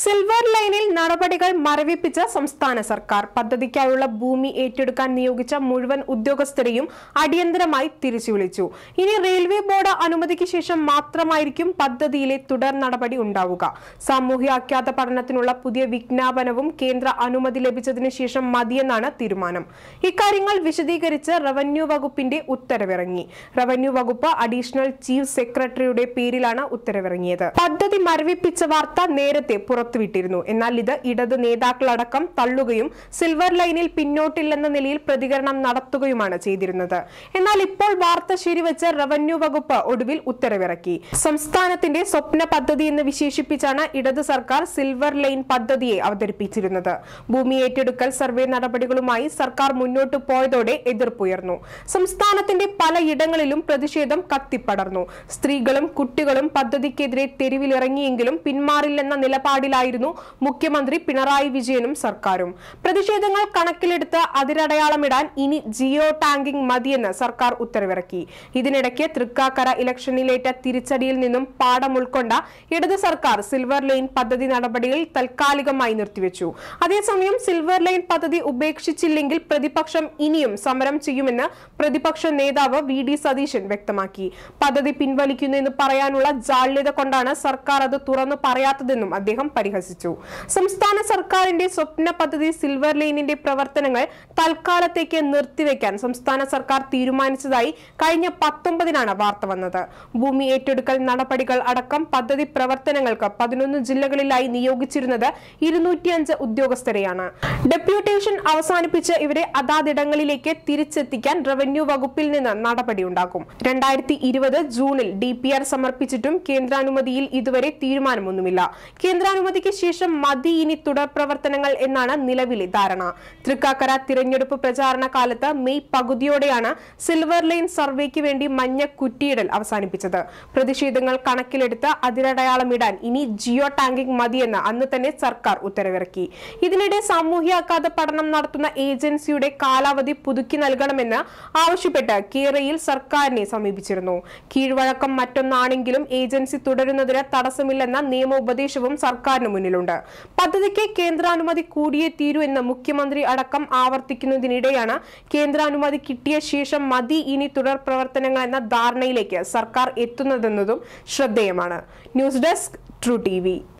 silver ലൈനിൽ നടപടികൾ മരവിപ്പിച്ച സംസ്ഥാന സർക്കാർ പദ്ധതിക്കായുള്ള ഭൂമി ഏറ്റെടുക്കാൻ നിയോഗിച്ച മുഴുവൻ ഉദ്യോഗസ്ഥരെയും അടിയന്തരമായി തിരിച്ചു വിളിച്ചു ഇനി റെയിൽവേ ബോർഡ് അനുമതിക്ക് ശേഷം മാത്രമായിരിക്കും പദ്ധതിയിലെ തുടർ നടപടി ഉണ്ടാവുക സാമൂഹ്യ അജ്ഞാത പഠനത്തിനുള്ള പുതിയ വിജ്ഞാപനവും കേന്ദ്ര അനുമതി ലഭിച്ചതിന് ശേഷം മതിയെന്നാണ് തീരുമാനം ഇക്കാര്യങ്ങൾ വിശദീകരിച്ച് റവന്യൂ വകുപ്പിന്റെ ഉത്തരവിറങ്ങി റവന്യൂ വകുപ്പ് അഡീഷണൽ ചീഫ് സെക്രട്ടറിയുടെ പേരിലാണ് ഉത്തരവിറങ്ങിയത് പദ്ധതി മരവിപ്പിച്ച വാർത്ത നേരത്തെ പുറത്തുവിട്ടിരുന്നു എന്നാൽ ഇത് ഇടത് നേതാക്കളടക്കം തള്ളുകയും സിൽവർ ലൈനിൽ പിന്നോട്ടില്ലെന്ന നിലയിൽ പ്രതികരണം നടത്തുകയുമാണ് ചെയ്തിരുന്നത് എന്നാൽ ഇപ്പോൾ വാർത്ത ശരിവെച്ച് റവന്യൂ വകുപ്പ് ഒടുവിൽ ഉത്തരവിറക്കി സംസ്ഥാനത്തിന്റെ സ്വപ്ന പദ്ധതി എന്ന് വിശേഷിപ്പിച്ചാണ് ഇടത് സർക്കാർ സിൽവർ ലൈൻ പദ്ധതിയെ അവതരിപ്പിച്ചിരുന്നത് ഭൂമി ഏറ്റെടുക്കൽ സർവേ നടപടികളുമായി സർക്കാർ മുന്നോട്ട് പോയതോടെ എതിർപ്പുയർന്നു സംസ്ഥാനത്തിന്റെ പലയിടങ്ങളിലും പ്രതിഷേധം കത്തിപ്പടർന്നു സ്ത്രീകളും കുട്ടികളും പദ്ധതിക്കെതിരെ തെരുവിലിറങ്ങിയെങ്കിലും പിന്മാറില്ലെന്ന നിലപാടിലായിരുന്നു മുഖ്യമന്ത്രി പിണറായി വിജയനും സർക്കാരും പ്രതിഷേധങ്ങൾ കണക്കിലെടുത്ത് അതിരടയാളമിടാൻ ഇനി ജിയോ ടാങ്കിംഗ് മതിയെന്ന് സർക്കാർ ഉത്തരവിറക്കി ഇതിനിടയ്ക്ക് തൃക്കാക്കര ഇലക്ഷനിലേറ്റ തിരിച്ചടിയിൽ നിന്നും പാഠം ഉൾക്കൊണ്ട ഇടത് സർക്കാർ സിൽവർ ലൈൻ പദ്ധതി നടപടികൾ താൽക്കാലികമായി നിർത്തിവെച്ചു അതേസമയം സിൽവർ ലൈൻ പദ്ധതി ഉപേക്ഷിച്ചില്ലെങ്കിൽ പ്രതിപക്ഷം ഇനിയും സമരം ചെയ്യുമെന്ന് പ്രതിപക്ഷ നേതാവ് വി ഡി സതീശൻ വ്യക്തമാക്കി പദ്ധതി പിൻവലിക്കുന്നു എന്ന് പറയാനുള്ള ജാള്യത കൊണ്ടാണ് സർക്കാർ അത് തുറന്നു പറയാത്തതെന്നും അദ്ദേഹം പരിഹസിച്ചു സംസ്ഥാന സർക്കാരിന്റെ സ്വപ്ന പദ്ധതി സിൽവർ ലൈനിന്റെ പ്രവർത്തനങ്ങൾ തൽക്കാലത്തേക്ക് നിർത്തിവെക്കാൻ സംസ്ഥാന സർക്കാർ തീരുമാനിച്ചതായി കഴിഞ്ഞ പത്തൊമ്പതിനാണ് വാർത്ത വന്നത് ഭൂമി ഏറ്റെടുക്കൽ നടപടികൾ അടക്കം പദ്ധതി പ്രവർത്തനങ്ങൾക്ക് പതിനൊന്ന് ജില്ലകളിലായി നിയോഗിച്ചിരുന്നത് ഇരുന്നൂറ്റിയഞ്ച് ഉദ്യോഗസ്ഥരെയാണ് ഡെപ്യൂട്ടേഷൻ അവസാനിപ്പിച്ച് ഇവരെ അതാതിടങ്ങളിലേക്ക് തിരിച്ചെത്തിക്കാൻ റവന്യൂ വകുപ്പിൽ നിന്ന് നടപടിയുണ്ടാകും രണ്ടായിരത്തി ഇരുപത് ജൂണിൽ ഡി പി ആർ സമർപ്പിച്ചിട്ടും കേന്ദ്രാനുമതിയിൽ ഇതുവരെ തീരുമാനമൊന്നുമില്ല കേന്ദ്രാനുമതിക്ക് ശേഷം മതി ഇനി തുടർ പ്രവർത്തനങ്ങൾ എന്നാണ് നിലവിലെ ധാരണ തൃക്കാക്കര തിരഞ്ഞെടുപ്പ് പ്രചാരണ കാലത്ത് മെയ് പകുതിയോടെയാണ് സിൽവർ ലൈൻ സർവേക്ക് വേണ്ടി മഞ്ഞ കുറ്റിയിടൽ അവസാനിപ്പിച്ചത് പ്രതിഷേധങ്ങൾ കണക്കിലെടുത്ത് അതിരടയാളമിടാൻ ഇനി ജിയോ ടാങ്കിംഗ് മതിയെന്ന് അന്ന് തന്നെ സർക്കാർ ഉത്തരവിറക്കി ഇതിനിടെ സാമൂഹ്യാഘാത പഠനം നടത്തുന്ന ഏജൻസിയുടെ കാലാവധി പുതുക്കി നൽകണമെന്ന് ആവശ്യപ്പെട്ട് കേരയിൽ സർക്കാരിനെ സമീപിച്ചിരുന്നു കീഴ്വഴക്കം മറ്റൊന്നാണെങ്കിലും ഏജൻസി തുടരുന്നതിന് തടസ്സമില്ലെന്ന നിയമോപദേശവും സർക്കാരിന് മുന്നിലുണ്ട് പദ്ധതിക്ക് കേന്ദ്രാനുമതി കൂടിയേ തീരൂ എന്ന് മുഖ്യമന്ത്രി അടക്കം ആവർത്തിക്കുന്നതിനിടെയാണ് കേന്ദ്രാനുമതി കിട്ടിയ ശേഷം മതി ഇനി തുടർ പ്രവർത്തനങ്ങൾ എന്ന ധാരണയിലേക്ക് സർക്കാർ എത്തുന്നതെന്നതും ശ്രദ്ധേയമാണ് ന്യൂസ് ഡെസ്ക് ട്രൂ ടി